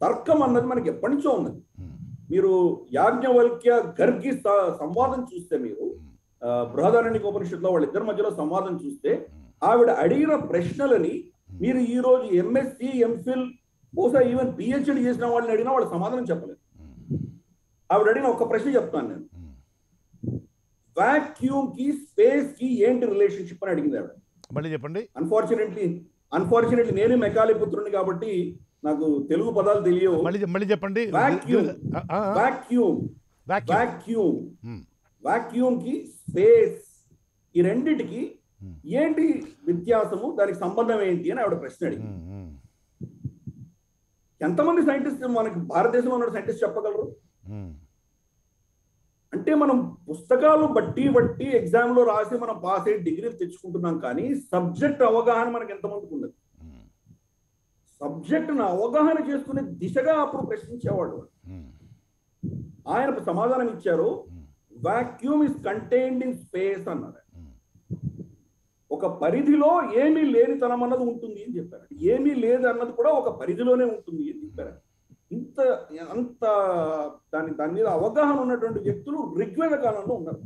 తర్కం అన్నది మనకి ఎప్పటి నుంచో ఉన్నది ఉమ్, మీరు యాజ్ఞవల్క్య గర్గి స- సంవాదం చూస్తే మీరు ఉమ్, ఆ, బృహదారణ్యక ఉపనిషత్తులో వాళ్ళిద్దరి మధ్యలో సంవాదం చూస్తే ఉమ్, ఆవిడ అడిగిన ప్రశ్నలని మీరు ఈ రోజు ఎంఎస్సి ఎంఫిల్ బహుశా ఈవెన్ పిహెచ్డి చేసిన వాళ్ళని అడిగినా వాళ్ళు సమాధానం చెప్పలేదు ఉమ్, ఆవిడ అడిగిన ఒక ప్రశ్న చెప్తాను నేను ఉమ్. వాక్యూమ్ కి స్పేస్ కి ఏంటి రిలేషన్షిప్ అని అడిగింది ఆవిడ మళ్ళీ చెప్పండి అన్ఫార్చునేట్లీ అన్ఫార్చునేట్లీ నేనే మెకాలి పుత్రుని కాబట్టి నాకు తెలుగు పదాలు తెలియవు మళ్ళీ మళ్ళీ చెప్పండి Vacuum. ఆ, ఆ, ఆ. Vacuum Vacuum. Vacuum um, vacuum కి స్పేస్ ఈ రెండిటికి ఉమ్, ఏంటి వ్యత్యాసము దానికి సంబంధం ఏంటి అని ఆవిడ ప్రశ్న అడిగింది ఉమ్, ఉమ్, ఎంతమంది సైంటిస్ట్ మనకి భారతదేశంలో ఉన్న సైంటిస్ట్ చెప్పగలరు ఉమ్, అంటే మనం పుస్తకాలు బట్టి బట్టి ఎగ్జామ్ లో రాసి మనం పాస్ అయ్యి డిగ్రీలు తెచ్చుకుంటున్నాం కానీ సబ్జెక్ట్ అవగాహన మనకి ఎంతమందికి ఉన్నది ఉమ్, సబ్జెక్ట్ అవగాహన చేసుకునే దిశగా అప్పుడు ప్రశ్నించేవాడు ఉమ్, ఆయన సమాధానం ఇచ్చారు um, vacuum is contained in space అన్నారు ఉమ్. ఒక పరిధిలో ఏమీ లేనితనం అన్నది ఉంటుంది అని చెప్పారు ఏమీ లేదు అన్నది కూడా ఒక పరిధిలోనే ఉంటుంది అని చెప్పారు ఇంత అంత దాని దాని మీద అవగాహన ఉన్నటువంటి వ్యక్తులు ఋగ్వేద కాలంలో ఉన్నారు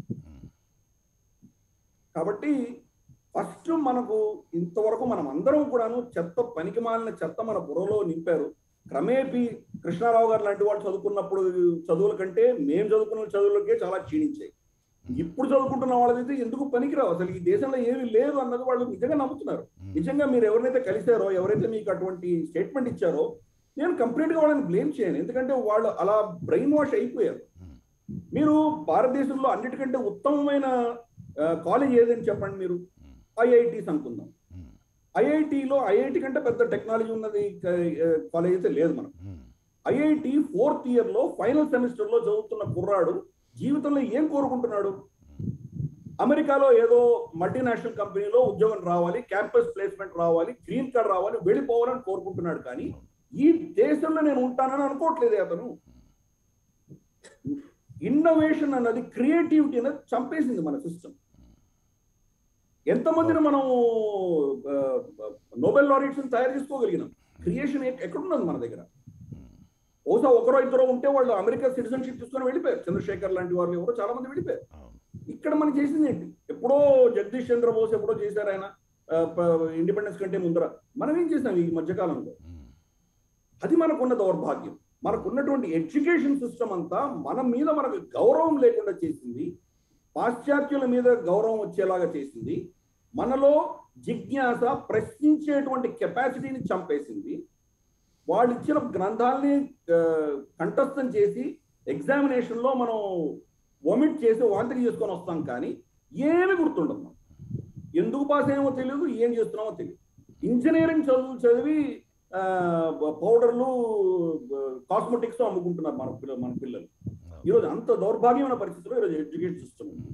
కాబట్టి ఫస్ట్ మనకు ఇంతవరకు మనం అందరం కూడాను చెత్త పనికి మాలిన చెత్త మన బుర్రలో నింపారు క్రమేపీ కృష్ణారావు గారు లాంటి వాళ్ళు చదువుకున్నప్పుడు చదువుల కంటే మేము చదువుకున్న చదువులకే చాలా క్షీణించాయి ఇప్పుడు చదువుకుంటున్న వాళ్ళదైతే ఎందుకు పనికిరావు అసలు ఈ దేశంలో ఏమీ లేదు అన్నది వాళ్ళు నిజంగా నమ్ముతున్నారు నిజంగా మీరు ఎవరినైతే కలిశారో ఎవరైతే మీకు అటువంటి స్టేట్మెంట్ ఇచ్చారో నేను కంప్లీట్ గా వాళ్ళని బ్లేమ్ చేయను ఎందుకంటే వాళ్ళు అలా బ్రెయిన్ వాష్ అయిపోయారు మీరు భారతదేశంలో అన్నిటికంటే ఉత్తమమైన కాలేజ్ ఏదని చెప్పండి మీరు ఐఐటీస్ అనుకుందాం ఉమ్, ఐఐటిలో ఐఐటి కంటే పెద్ద టెక్నాలజీ ఉన్నది కాలేజ్ అయితే లేదు మనకు ఉమ్, ఐఐటి ఫోర్త్ ఇయర్ లో ఫైనల్ సెమిస్టర్ లో చదువుతున్న కుర్రాడు జీవితంలో ఏం కోరుకుంటున్నాడు అమెరికాలో ఏదో మల్టీనేషనల్ కంపెనీలో ఉద్యోగం రావాలి క్యాంపస్ ప్లేస్మెంట్ రావాలి గ్రీన్ కార్డ్ రావాలి వెళ్ళిపోవాలని కోరుకుంటున్నాడు కానీ ఈ దేశంలో నేను ఉంటానని అనుకోవట్లేదు అతను ఇన్నోవేషన్ అన్నది క్రియేటివిటీ అనేది చంపేసింది మన సిస్టమ్ ఎంతమందిని మనం నోబెల్ లారెట్స్ తయారు చేసుకోగలిగినాం క్రియేషన్ ఎక్కడున్నది మన దగ్గర బహుశా ఒకరో ఇద్దరో ఉంటే వాళ్ళు అమెరికా సిటిజన్షిప్ తీసుకొని వెళ్ళిపోయారు చంద్రశేఖర్ లాంటి వాళ్ళు ఎవరో చాలా మంది వెళ్ళిపోయారు అవును. ఇక్కడ మనం చేసింది ఏంటి ఎప్పుడో జగదీష్ చంద్ర బోస్ ఎప్పుడో చేశారు ఆయన ఇండిపెండెన్స్ కంటే ముందర మనం ఏం చేసాం ఈ మధ్యకాలంలో ఉమ్, అది మనకున్న దౌర్భాగ్యం మనకున్నటువంటి ఎడ్యుకేషన్ సిస్టమ్ అంతా మన మీద మనకు గౌరవం లేకుండా చేసింది పాశ్చాత్యుల మీద గౌరవం వచ్చేలాగా చేసింది మనలో జిజ్ఞాస ప్రశ్నించేటువంటి కెపాసిటీని చంపేసింది వాళ్ళు ఇచ్చిన గ్రంథాలని ఆ, కంఠస్థం చేసి ఎగ్జామినేషన్ లో మనం వమిట్ చేసి వాంతికి చేసుకొని వస్తాం కానీ ఏమి గుర్తుండదు మనకు. ఎందుకు పాస్ అయ్యామో తెలియదు ఏం చేస్తున్నామో తెలియదు ఇంజనీరింగ్ చదువు చదివి ఆ, పౌడర్లు కాస్మెటిక్స్ అమ్ముకుంటున్నారు మన పిల్లలు మన పిల్లలు ఈరోజు అంత దౌర్భాగ్యమైన పరిస్థితిలో ఈరోజు ఎడ్యుకేషన్ సిస్టమ్ ఉంది.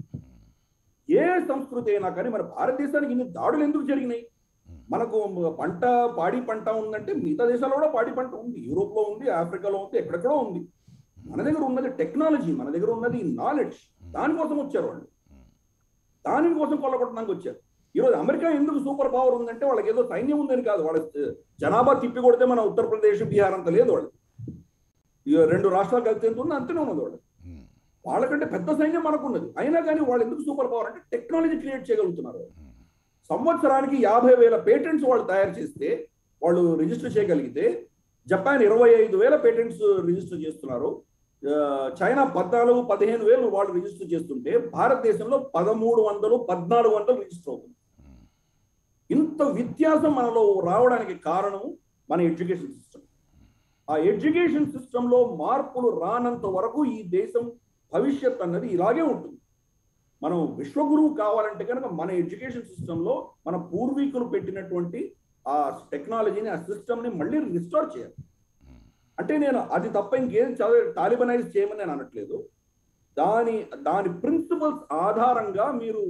ఏ సంస్కృతి అయినా కానీ మన భారతదేశానికి ఇన్ని దాడులు ఎందుకు జరిగినాయి మనకు పంట పాడి పంట ఉందంటే మిగతా దేశాల్లో కూడా పాడి పంట ఉంది యూరోప్ లో ఉంది ఆఫ్రికాలో ఉంది ఎక్కడెక్కడో ఉంది మన దగ్గర ఉన్నది టెక్నాలజీ మన దగ్గర ఉన్నది నాలెడ్జ్ దానికోసం వచ్చారు వాళ్ళు దానికోసం కొల్లగొట్టడానికి వచ్చారు ఈరోజు అమెరికా ఎందుకు సూపర్ పవర్ ఉందంటే వాళ్ళకి ఏదో సైన్యం ఉందని కాదు వాళ్ళ జనాభా తిప్పి కొడితే మన ఉత్తరప్రదేశ్ బీహార్ అంత లేదు వాళ్ళు ఇక రెండు రాష్ట్రాలు కలిసి ఎంత ఉందో అంతనే ఉన్నది వాళ్ళు ఉమ్, వాళ్ళకంటే పెద్ద సైన్యం మనకున్నది అయినా కానీ వాళ్ళు ఎందుకు సూపర్ పవర్ అంటే టెక్నాలజీ క్రియేట్ చేయగలుగుతున్నారు ఉమ్, సంవత్సరానికి యాభై వేల పేటెంట్స్ వాళ్ళు తయారు చేస్తే వాళ్ళు రిజిస్టర్ చేయగలిగితే జపాన్ ఇరవై ఐదు వేల పేటెంట్స్ రిజిస్టర్ చేస్తున్నారు ఆ, చైనా పద్నాలుగు పదిహేను వేలు వాళ్ళు రిజిస్టర్ చేస్తుంటే భారతదేశంలో పదమూడు వందలు పద్నాలుగు వందలు రిజిస్టర్ అవుతుంది ఉమ్, ఇంత వ్యత్యాసం మనలో రావడానికి కారణం మన ఎడ్యుకేషన్ సిస్టమ్ ఆ ఎడ్యుకేషన్ సిస్టంలో మార్పులు రానంత వరకు ఈ దేశం భవిష్యత్ అన్నది ఇలాగే ఉంటుంది మనం విశ్వగురువు కావాలంటే కనుక మన ఎడ్యుకేషన్ సిస్టంలో మన పూర్వీకులు పెట్టినటువంటి ఆ టెక్నాలజీని ఆ సిస్టమ్ని మళ్ళీ రిస్టోర్ చేయాలి అంటే నేను అది తప్ప ఇంకేం చదివి తాలిబనైజ్ చేయమని నేను అనట్లేదు దాని దాని ప్రిన్సిపల్స్ ఆధారంగా మీరు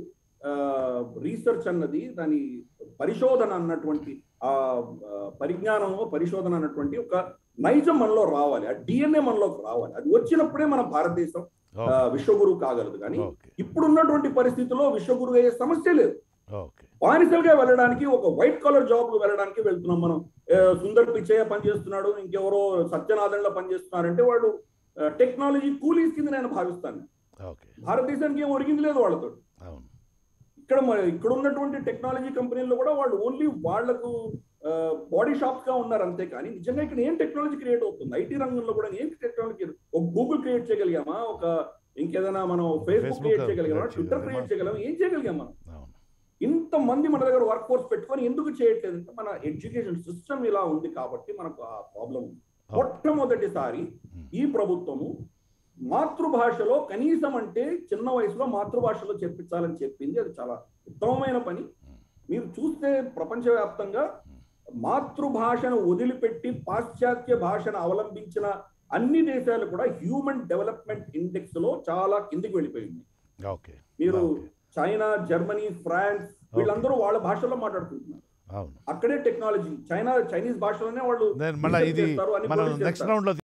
రీసెర్చ్ అన్నది దాని పరిశోధన అన్నటువంటి ఆ ఆ, పరిజ్ఞానము పరిశోధన అన్నటువంటి ఒక నైజం మనలో రావాలి ఆ డిఎన్ఏ మనలోకి రావాలి అది వచ్చినప్పుడే మన భారతదేశం ఆ, ఓకే విశ్వగురువు కాగలదు కానీ ఓకే ఇప్పుడున్నటువంటి పరిస్థితిలో విశ్వగురువు అయ్యే సమస్య లేదు ఓకే బానిసలుగా వెళ్ళడానికి ఒక వైట్ కాలర్ జాబ్ వెళ్ళడానికి వెళ్తున్నాం మనం ఆ, సుందర్ పిచ్చయ్య పనిచేస్తున్నాడు ఇంకెవరో సత్యనారాయణలో పనిచేస్తున్నారంటే వాళ్ళు టెక్నాలజీ కూలీస్ కింద నేను భావిస్తాను ఓకే భారతదేశానికి ఏం ఒరిగింది లేదు వాళ్ళతో అవును ఇక్కడ మరి ఇక్కడ ఉన్నటువంటి టెక్నాలజీ కంపెనీల్లో కూడా వాళ్ళు ఓన్లీ వాళ్లకు బాడీ షాప్స్ గా ఉన్నారు అంతే కానీ నిజంగా ఇక్కడ ఏం టెక్నాలజీ క్రియేట్ అవుతుంది ఐటీ రంగంలో కూడా ఏం టెక్నాలజీ ఒక గూగుల్ క్రియేట్ చేయగలిగామా ఒక ఇంకేదైనా మనం ఫేస్బుక్ Facebook క్రియేట్ చేయగలిగామా create ట్విట్టర్ చేయగలిగామా? క్రియేట్ చేయగలమా ఏం చేయగలిగాం మనం అవును ఇంతమంది మన దగ్గర వర్క్ ఫోర్స్ పెట్టుకొని ఎందుకు చేయట్లేదు అంటే మన ఎడ్యుకేషన్ సిస్టమ్ ఇలా ఉంది కాబట్టి మనకు ఆ ప్రాబ్లం ఉంది మొట్టమొదటిసారి ఈ ప్రభుత్వము మాతృభాషలో కనీసం అంటే చిన్న వయసులో మాతృభాషలో చెప్పించాలని చెప్పింది అది చాలా ఉత్తమమైన పని మీరు చూస్తే ప్రపంచవ్యాప్తంగా మాతృభాషను వదిలిపెట్టి పాశ్చాత్య భాషను అవలంబించిన అన్ని దేశాలు కూడా హ్యూమన్ డెవలప్మెంట్ ఇండెక్స్ లో చాలా కిందికి వెళ్ళిపోయింది ఓకే మీరు ఓకే. చైనా జర్మనీ ఫ్రాన్స్ వీళ్ళందరూ వాళ్ళ భాషలో మాట్లాడుకుంటున్నారు అవును అక్కడే టెక్నాలజీ చైనా చైనీస్ భాషలోనే వాళ్ళు నేను మళ్ళీ research ఇది చేస్తారు, అన్ని మనం produce నెక్స్ట్ చేస్తారు. రౌండ్ లో